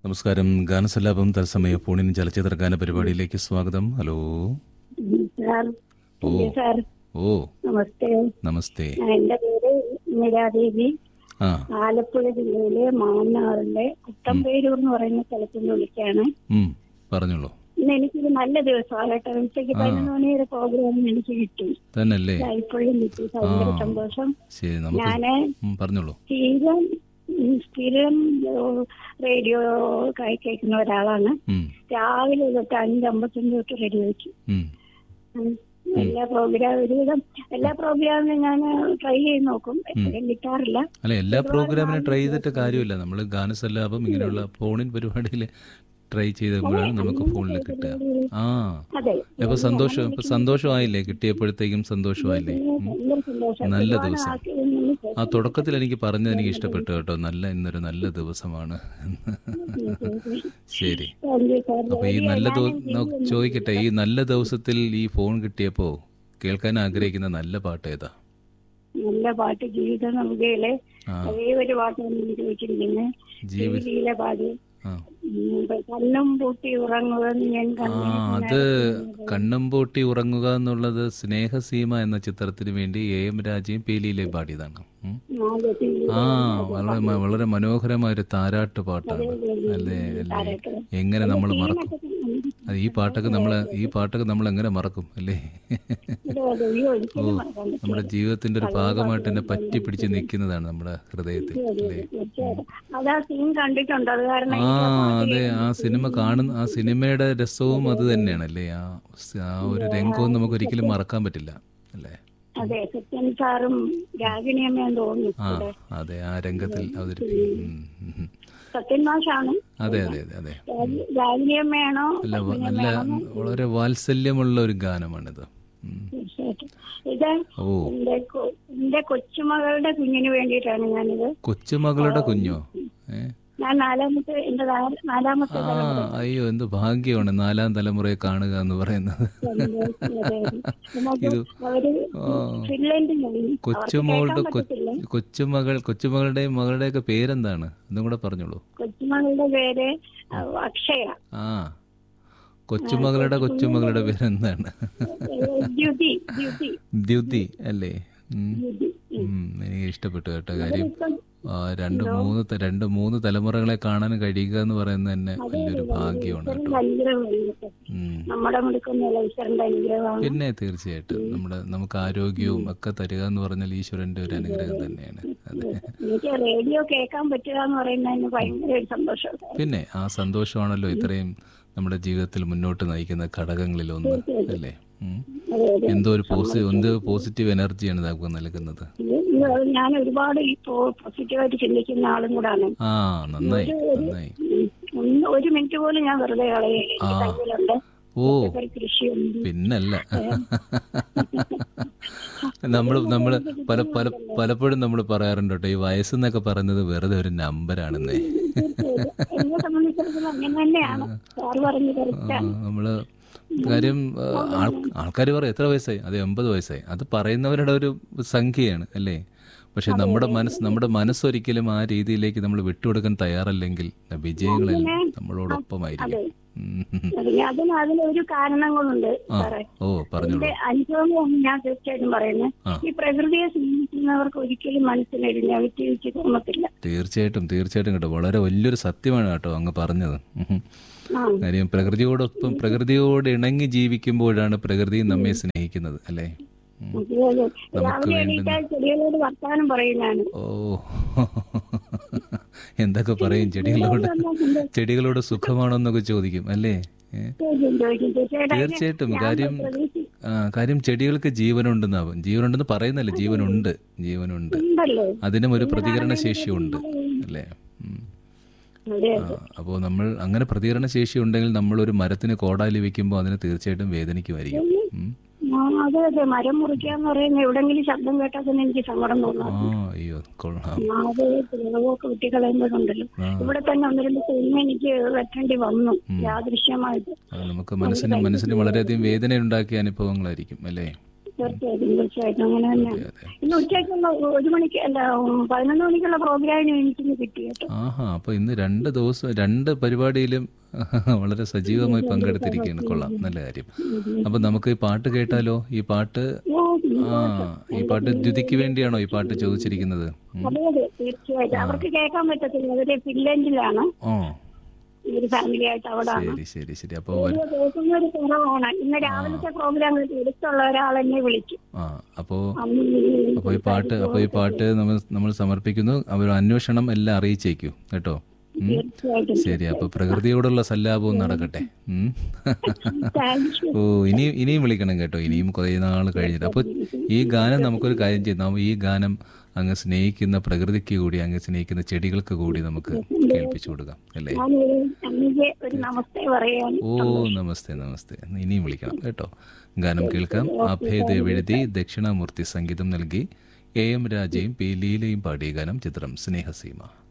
നമസ്കാരം ഗാനസല്ലാപം തത്സമയ ഫോണിൻ ചലച്ചിത്ര ഗാന പരിപാടിയിലേക്ക് സ്വാഗതം ഹലോ സാർ ഓ സാർ ഓ നമസ്തേ നമസ്തേ എന്റെ പേര് ഇന്ദിരാദേവി ആ ആലപ്പുഴ ജില്ലയിലെ മാന്നാറിലെ കുട്ടമ്പേരൂർ എന്ന് പറയുന്ന സ്ഥലത്ത് നിന്ന് വിളിക്കാണ് ഉം പറഞ്ഞോളൂ ഇന്ന് എനിക്കൊരു നല്ല ദിവസമാണ് കേട്ടോ ഉച്ചയ്ക്ക് പതിനൊന്ന് മണിയുടെ പ്രോഗ്രാം എനിക്ക് കിട്ടി തന്നല്ലേ ഇപ്പോഴും കിട്ടി ഭയങ്കര ആ. സന്തോഷം ശരി നമുക്ക് ഞാന് ഉം, പറഞ്ഞോളൂ സ്ഥിരം ഉം, സ്ഥിരം ഏഹ്, റേഡിയോ കൈ കേൾക്കുന്ന ഒരാളാണ് ഉം, രാവിലെ തൊട്ട് അഞ്ച് അമ്പത്തഞ്ച് തൊട്ട് റേഡിയോ വെക്കും ഉം. ഉം. എല്ലാ പ്രോഗ്രാം ഒരുവിധം എല്ലാ പ്രോഗ്രാമിനും ഞാൻ ട്രൈ ചെയ്ത് നോക്കും എപ്പോഴും കിട്ടാറില്ല അല്ല എല്ലാ പ്രോഗ്രാമിനും ട്രൈ ചെയ്തിട്ട് കാര്യമില്ല നമ്മൾ ഗാനസല്ലാപം ഇങ്ങനെയുള്ള ഫോണിൻ പരിപാടിയിൽ ട്രൈ ചെയ്തപ്പോഴാണ് നമുക്ക് ഫോണിൽ കിട്ടുക ആ അതെ അപ്പൊ സന്തോഷം ഇപ്പൊ സന്തോഷമായില്ലേ കിട്ടിയപ്പോഴത്തേക്കും സന്തോഷമായില്ലേ ഉം. ഭയങ്കര സന്തോഷം നല്ല ഒരുപാട് ദിവസം ആൾക്കാര് നിന്ന് കേൾക്കും. ആ തുടക്കത്തിൽ എനിക്ക് പറഞ്ഞത് എനിക്ക് ഇഷ്ടപ്പെട്ടു കേട്ടോ നല്ല ഇന്നൊരു നല്ല ദിവസമാണ് ശരി Thank you, sir. അപ്പൊ ഈ നല്ല ദിവ- നമുക്ക് ചോദിക്കട്ടെ ഈ നല്ല ദിവസത്തിൽ ഈ ഫോൺ കിട്ടിയപ്പോ കേൾക്കാൻ ആഗ്രഹിക്കുന്ന നല്ല പാട്ട് ഏതാ നല്ല പാട്ട് ജീവിത നമുക്കയിലെ ആ അതേ ഒരു പാട്ടാണ് ഞാൻ ചോദിച്ചിരിക്കുന്നത് ജീവി ജീവിയിലെ പാട് ആ ഉം, കണ്ണും പൂട്ടി ഉറങ്ങുമെന്ന് ഞാൻ ആ കണ്ടു അത് കണ്ണും പൂട്ടി ഉറങ്ങുക എന്നുള്ളത് സ്നേഹസീമ എന്ന ചിത്രത്തിന് വേണ്ടി എ എം രാജയും പേലിയിലെ പാടിയതാണ് ഉം. ആ വളരെ മ- വളരെ മനോഹരമായ ഒരു താരാട്ട് പാട്ടാണ് അല്ലേ അല്ലേ എങ്ങനെ നമ്മൾ മറക്കും അത് ഈ പാട്ടൊക്കെ നമ്മൾ ഈ പാട്ടൊക്കെ നമ്മൾ എങ്ങനെ മറക്കും അല്ലേ ഓ നമ്മുടെ ജീവിതത്തിന്റെ ഒരു ഭാഗമായിട്ട് തന്നെ പറ്റി പിടിച്ച് നിൽക്കുന്നതാണ് നമ്മുടെ ഹൃദയത്തിൽ അല്ലേ അതാ സീൻ കണ്ടിട്ടുണ്ട് അത് കാരണം ആ അതെ ആ സിനിമ കാണുന്ന ആ സിനിമയുടെ രസവും അത് തന്നെയാണ് ആ സ്- ആ ഒരു രംഗവും നമുക്ക് ഒരിക്കലും മറക്കാൻ പറ്റില്ല അല്ലേ അതെ സത്യൻ സാറും രാഗിണിയമ്മയും ആ തോന്നുന്നു അതെ ആ രംഗത്തിൽ അവതരിപ്പിക്കും ഉം, ഉം, ഉം. സത്യൻ മാഷാണ് അതെ അതെ അതെ അതെ രാഗി- രാഗിണിയമ്മയാണോ നല്ല വ- നല്ല വളരെ വാത്സല്യമുള്ള ഒരു ഗാനമാണിത് ഉം. തീർച്ചയായിട്ടും ഇത് ഓ എന്റെ കൊ- എന്റെ കൊച്ചുമകളുടെ കുഞ്ഞിന് വേണ്ടിയിട്ടാണ് ഞാനിത് കൊച്ചുമകളുടെ കുഞ്ഞോ ഏ ഞാൻ നാലാമത്തെ എന്റെ നാ- നാലാമത്തെ ആ അയ്യോ എന്ത് ഭാഗ്യമാണ് നാലാം തലമുറയെ കാണുക എന്ന് പറയുന്നത് നമുക്ക് ഇത് അവര് ആ. ഫിൻലൻഡിലാണ് കൊച്ചുമകളുടെ കൊ- കൊച്ചുമകൾ കൊച്ചുമകളുടെയും മകളുടെയൊക്കെ പേരെന്താണ് ഒന്നും കൂടെ പറഞ്ഞോളൂ കൊച്ചുമകളുടെ പേര് ആ, അക്ഷയ ആ കൊച്ചുമകളുടെ കൊച്ചുമകളുടെ പേരെന്താണ് ഏ, ദ്യുതി ദ്യുതി ദ്യുതി അല്ലേ ഉം. ദ്യുതി ഉം, എനിക്ക് ഇഷ്ടപ്പെട്ടു കേട്ടോ കാര്യം ഇപ്പം ആ, രണ്ട് മൂന്ന് ത- രണ്ട് മൂന്ന് തലമുറകളെ കാണാൻ കഴിയുക എന്ന് പറയുന്നത് തന്നെ വലിയൊരു ഭാഗ്യമാണ് കേട്ടോ അനുഗ്രഹമാണ് ഉം. നമ്മുടെ മുടുക്കുന്ന ഈശ്വരന്റെ അനുഗ്രഹമാണ് പിന്നെ തീർച്ചയായിട്ടും നമ്മുടെ നമുക്ക് ആരോഗ്യവും ഒക്കെ തരിക എന്ന് പറഞ്ഞാൽ ഈശ്വരന്റെ ഒരു അനുഗ്രഹം തന്നെയാണ് അതെ എനിക്ക് റേഡിയോ കേൾക്കാൻ പറ്റുക എന്ന് പറയുന്നതിന് ഭയങ്കര ഒരു സന്തോഷം പിന്നെ ആ സന്തോഷമാണല്ലോ ഇത്രയും നമ്മുടെ ജീവിതത്തിൽ മുന്നോട്ട് നയിക്കുന്ന ഘടകങ്ങളിൽ ഒന്ന് അല്ലേ ഉം. അതെ അതെ എന്തോ ഒരു പോസിറ്റീവ് എന്ത് പോസിറ്റീവ് എനർജിയാണ് നമുക്ക് നൽകുന്നത് ഇത് ഞാൻ ഒരുപാട് ഇപ്പോ പോസിറ്റീവായിട്ട് ചിന്തിക്കുന്ന ആളും കൂടാണ് ആ നന്നായി നന്നായി ഉം. ഒന്ന് ഒരു മിനിറ്റ് പോലും ഞാൻ വെറുതെ കളയും കയ്യിലുണ്ട് ഓ ഒരു കൃഷിയുണ്ട് പിന്നല്ല നമ്മൾ നമ്മൾ പല പല പലപ്പോഴും നമ്മൾ പറയാറുണ്ട് കേട്ടോ ഈ വയസ്സെന്നൊക്കെ പറയുന്നത് വെറുതെ ഒരു നമ്പറാണെന്നേ എന്നെ സംബന്ധിച്ചിടത്തോളം അങ്ങനെ തന്നെയാണ് സാറ് പറഞ്ഞു കറക്റ്റാ നമ്മള് കാര്യം ആൾക്കാർ പറയും എത്ര വയസ്സായി അത് എൺപത് വയസ്സായി അത് പറയുന്നവരുടെ ഒരു സംഖ്യയാണ് അല്ലേ പക്ഷെ നമ്മുടെ മനസ്സ് നമ്മുടെ മനസ്സൊരിക്കലും ആ രീതിയിലേക്ക് നമ്മൾ വിട്ടുകൊടുക്കാൻ തയ്യാറല്ലെങ്കിൽ വിജയങ്ങളെല്ലാം നമ്മളോടൊപ്പമായിരിക്കും ഉം. അതിന് അതിന് അതിനൊരു കാരണങ്ങളുണ്ട് ആ സാറേ ഓ പറഞ്ഞോളൂ എന്റെ അനുഭവമാണ് ഞാൻ തീർച്ചയായിട്ടും പറയുന്നത് ആ. ഈ പ്രകൃതിയെ സ്നേഹിക്കുന്നവർക്ക് ഒരിക്കലും മനസ്സിനൊരു നെഗറ്റിവിറ്റി തോന്നത്തില്ല തീർച്ചയായിട്ടും തീർച്ചയായിട്ടും കേട്ടോ വളരെ വലിയൊരു സത്യമാണ് കേട്ടോ അങ്ങ് പറഞ്ഞത് ഉം. ആ കാര്യം പ്രകൃതിയോടൊപ്പം പ്രകൃതിയോട് ഇണങ്ങി ജീവിക്കുമ്പോഴാണ് പ്രകൃതി നമ്മെ സ്നേഹിക്കുന്നത് അല്ലേ ഉം. അതെ, അതെ. രാവിലെ എണീറ്റാൽ ചെടികളോട് വർത്താനം പറയുന്നതാണ് ഓ എന്തൊക്കെ പറയും ചെടികളോട് ചെടികളോട് സുഖമാണോ എന്നൊക്കെ ചോദിക്കും അല്ലേ ഏ? ചോദിക്കും, ചോദിക്കും. തീർച്ചയായിട്ടും അതിന് തീർച്ചയായിട്ടും ഞാൻ കാര്യം പ്രതീക്ഷി- ആ, കാര്യം ചെടികൾക്ക് ജീവനുണ്ടെന്നാവും ജീവനുണ്ടെന്ന് പറയുന്നല്ലേ ജീവനുണ്ട് ജീവനുണ്ട് ഉണ്ടല്ലോ അതിനും ഒരു പ്രതികരണ ശേഷിയുണ്ട് അല്ലേ ഉം. അതെ ആ, അപ്പോൾ നമ്മൾ അങ്ങനെ പ്രതികരണ ശേഷി ഉണ്ടെങ്കിൽ നമ്മൾ ഒരു മരത്തിന് കോടാലി വെക്കുമ്പോൾ അതിന് തീർച്ചയായിട്ടും വേദനിക്കുമായിരിക്കും ഉം. ആ, അതെ അതെ മരം മുറിക്കാന്ന് പറയുന്ന എവിടെങ്കിലും ശബ്ദം കേട്ടാൽ തന്നെ എനിക്ക് സങ്കടം തോന്നാം ആ അയ്യോ കൊള്ളാം ആ, അത് പിളവൊക്കെ കുട്ടികളയുമ്പോഴുണ്ടല്ലോ ആ. ഇവിടെ തന്നെ ഒന്ന് രണ്ട് സിനിമ എനിക്ക് വെട്ടേണ്ടി വന്നു യാദൃശ്യമായിട്ട് അത് നമുക്ക് മനസ്സിന് മനസ്സിന് വളരെയധികം വേദന ഉണ്ടാക്കിയ അനുഭവങ്ങളായിരിക്കും അല്ലേ തീർച്ചയായിട്ടും തീർച്ചയായിട്ടും അങ്ങനെ തന്നെയാണ് ഇന്ന് ഉച്ചയ്ക്കുള്ള ഒരു മണിക്ക് അല്ല ഉം, പതിനൊന്ന് മണിക്കുള്ള പ്രോഗ്രാമിന് എനിക്കിന്ന് കിട്ടി കേട്ടോ ആഹാ അപ്പൊ ഇന്ന് രണ്ട് ദിവസം രണ്ട് പരിപാടിയിലും വളരെ സജീവമായി പങ്കെടുത്തിരിക്കുകയാണ് കൊള്ളാം നല്ല കാര്യം അപ്പൊ നമുക്ക് ഈ പാട്ട് കേട്ടാലോ ഈ പാട്ട് ഓ, ആ ഈ പാട്ട് ദ്യുതിക്ക് വേണ്ടിയാണോ ഈ പാട്ട് ചോദിച്ചിരിക്കുന്നത് ഉം. അതെ അതെ തീർച്ചയായിട്ടും അവർക്ക് കേൾക്കാൻ പറ്റത്തില്ല അവര് ഫിൻലൻഡിലാണ് ഓ ഈ ഒരു ഫാമിലി ആയിട്ട് അവിടെ ശരി ശരി ശരി അപ്പൊ റേഡിയോ കേൾക്കുന്ന ഒരു കുറവാണ് ഇന്ന് രാവിലത്തെ പ്രോഗ്രാം എടുത്തുള്ള ഒരാൾ എന്നെ വിളിച്ചു ആ അപ്പോ അന്ന് ഈ അപ്പൊ ഈ പാട്ട് അപ്പൊ ഈ പാട്ട് നമ്മൾ നമ്മൾ സമർപ്പിക്കുന്നു അവർ അന്വേഷണം എല്ലാം അറിയിച്ചേക്കൂ കേട്ടോ ഉം. തീർച്ചയായിട്ടും ശരി അപ്പൊ പ്രകൃതിയോടുള്ള സല്ലാപവും നടക്കട്ടെ ഉം. താങ്ക് യു ഓ ഇനിയും ഇനിയും വിളിക്കണം കേട്ടോ ഇനിയും കുറേ നാൾ കഴിഞ്ഞിട്ട് അപ്പൊ ഈ ഗാനം നമുക്കൊരു കാര്യം ചെയ്യാം നാം ഈ ഗാനം അങ്ങ് സ്നേഹിക്കുന്ന പ്രകൃതിക്ക് കൂടി അങ്ങ് സ്നേഹിക്കുന്ന ചെടികൾക്ക് കൂടി നമുക്ക് കേൾപ്പിച്ചു കൊടുക്കാം അല്ലേ ഞാൻ അന്നിക്ക് ഒരു നമസ്തേ പറയാൻ ഓ നമസ്തേ നമസ്തേ ഇനിയും വിളിക്കണം കേട്ടോ ഗാനം കേൾക്കാം അഭയദേവ് എഴുതി ദക്ഷിണാമൂർത്തി സംഗീതം നൽകി എ എം രാജയും പി ലീലയും പാടിയ ഗാനം ചിത്രം സ്നേഹസീമ